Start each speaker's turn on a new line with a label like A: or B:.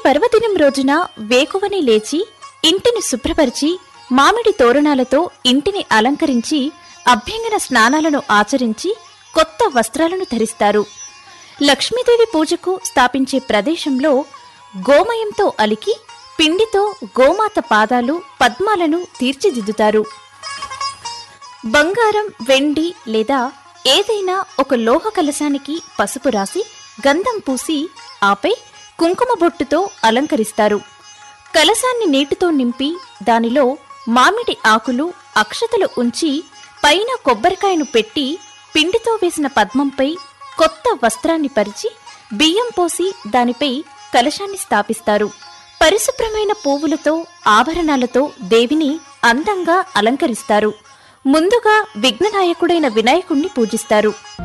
A: పర్వదినం రోజున వేకువని లేచి ఇంటిని శుభ్రపరిచి మామిడి తోరణాలతో ఇంటిని అలంకరించి అభ్యంగన స్నానాలను ఆచరించి కొత్త వస్త్రాలను ధరిస్తారు లక్ష్మీదేవి పూజకు స్థాపించే ప్రదేశంలో గోమయంతో అలికి పిండితో గోమాత పాదాలు పద్మాలను తీర్చిదిద్దుతారు బంగారం వెండి లేదా ఏదైనా ఒక లోహ కలశానికి పసుపు రాసి గంధం పూసి ఆపై కుంకుమ బొట్టుతో అలంకరిస్తారు కలశాన్ని నీటితో నింపి దానిలో మామిడి ఆకులు అక్షతలు ఉంచి పైన కొబ్బరికాయను పెట్టి పిండితో వేసిన పద్మంపై కొత్త వస్త్రాన్ని పరిచి బియ్యం పోసి దానిపై కలశాన్ని స్థాపిస్తారు పరిశుభ్రమైన పువ్వులతో ఆభరణాలతో దేవిని అందంగా అలంకరిస్తారు ముందుగా విఘ్ననాయకుడైన వినాయకుణ్ణి పూజిస్తారు